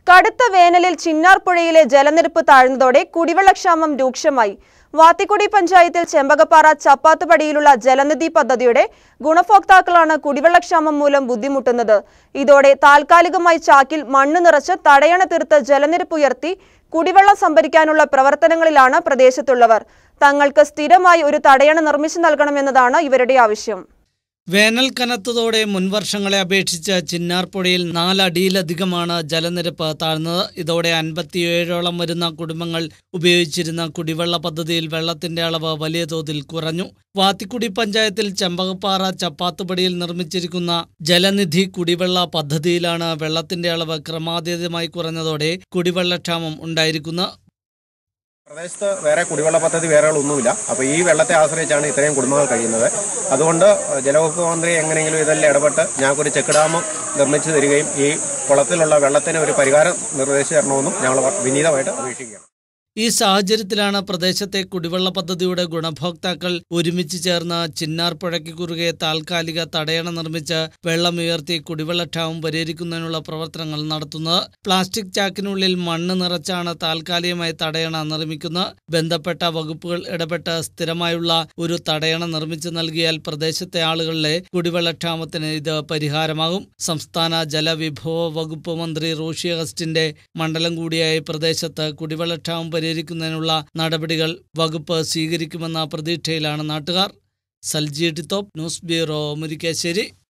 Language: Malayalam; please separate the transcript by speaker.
Speaker 1: കടുത്ത വേനലിൽ ചിന്നാർപ്പുഴയിലെ ജലനിരപ്പ് താഴ്ന്നതോടെ കുടിവെള്ളക്ഷാമം രൂക്ഷമായി വാത്തിക്കുടി പഞ്ചായത്തിൽ ചെമ്പകപ്പാറ ചപ്പാത്തുപടിയിലുള്ള ജലനിധി പദ്ധതിയുടെ ഗുണഭോക്താക്കളാണ് കുടിവെള്ളക്ഷാമം മൂലം ബുദ്ധിമുട്ടുന്നത് ഇതോടെ താൽക്കാലികമായി ചാക്കിൽ മണ്ണ് നിറച്ച് തടയണ തീർത്ത് ജലനിരപ്പ് ഉയർത്തി കുടിവെള്ളം സംഭരിക്കാനുള്ള പ്രവർത്തനങ്ങളിലാണ് പ്രദേശത്തുള്ളവർ തങ്ങൾക്ക് സ്ഥിരമായി ഒരു തടയണ നിർമ്മിച്ചു നൽകണമെന്നതാണ് ഇവരുടെ ആവശ്യം
Speaker 2: വേനൽ കനത്തതോടെ മുൻവർഷങ്ങളെ അപേക്ഷിച്ച് ചിന്നാർപ്പുഴയിൽ നാലടിയിലധികമാണ് ജലനിരപ്പ് താഴ്ന്നത് ഇതോടെ അൻപത്തിയേഴോളം വരുന്ന കുടുംബങ്ങൾ ഉപയോഗിച്ചിരുന്ന കുടിവെള്ള പദ്ധതിയിൽ വെള്ളത്തിന്റെ അളവ് വലിയ തോതിൽ കുറഞ്ഞു വാത്തിക്കുടി പഞ്ചായത്തിൽ ചെമ്പകപ്പാറ ചപ്പാത്തുപടിയിൽ നിർമ്മിച്ചിരിക്കുന്ന ജലനിധി കുടിവെള്ള പദ്ധതിയിലാണ് വെള്ളത്തിന്റെ അളവ് ക്രമാതീതമായി കുറഞ്ഞതോടെ കുടിവെള്ളക്ഷാമം ഉണ്ടായിരിക്കുന്നത്
Speaker 3: പ്രദേശത്ത് വേറെ കുടിവെള്ള പദ്ധതി വേറെ ഒന്നുമില്ല അപ്പോൾ ഈ വെള്ളത്തെ ആശ്രയിച്ചാണ് ഇത്രയും കുടുംബങ്ങൾ കഴിയുന്നത് അതുകൊണ്ട് ജലവകുപ്പ് മന്ത്രി എങ്ങനെയെങ്കിലും ഇതെല്ലാം ഇടപെട്ട് ഞങ്ങൾക്കൊരു ചെക്ക് ഡാം നിർമ്മിച്ചു തരികയും ഈ കുളത്തിലുള്ള വെള്ളത്തിന് ഒരു പരിഹാരം നിർദ്ദേശിച്ചു തരണമെന്നും ഞങ്ങൾ വിനീതമായിട്ട് അപേക്ഷിക്കുകയാണ്
Speaker 2: ഈ സാഹചര്യത്തിലാണ് പ്രദേശത്തെ കുടിവെള്ള പദ്ധതിയുടെ ഗുണഭോക്താക്കൾ ഒരുമിച്ച് ചേർന്ന് ചിന്നാർപ്പുഴയ്ക്ക് കുറുകെ താൽക്കാലിക തടയണ നിർമ്മിച്ച് വെള്ളമുയർത്തി കുടിവെള്ളക്ഷാമം പരിഹരിക്കുന്നതിനുള്ള പ്രവർത്തനങ്ങൾ നടത്തുന്നത് പ്ലാസ്റ്റിക് ചാക്കിനുള്ളിൽ മണ്ണ് നിറച്ചാണ് താൽക്കാലികമായി തടയണ നിർമ്മിക്കുന്നത് ബന്ധപ്പെട്ട വകുപ്പുകൾ ഇടപെട്ട് സ്ഥിരമായുള്ള ഒരു തടയണ നിർമ്മിച്ചു നൽകിയാൽ പ്രദേശത്തെ ആളുകളിലെ കുടിവെള്ളക്ഷാമത്തിന് ഇത് പരിഹാരമാകും സംസ്ഥാന ജലവിഭവ വകുപ്പ് മന്ത്രി റോഷി അഗസ്റ്റിന്റെ മണ്ഡലം കൂടിയായ പ്രദേശത്ത് കുടിവെള്ളക്ഷാമം പരിഹരിക്കുന്നതിനുള്ള നടപടികൾ വകുപ്പ് സ്വീകരിക്കുമെന്ന പ്രതീക്ഷയിലാണ് നാട്ടുകാർ സൽജി ടിത്തോപ്പ് ന്യൂസ് ബ്യൂറോ മുരിക്കാശ്ശേരി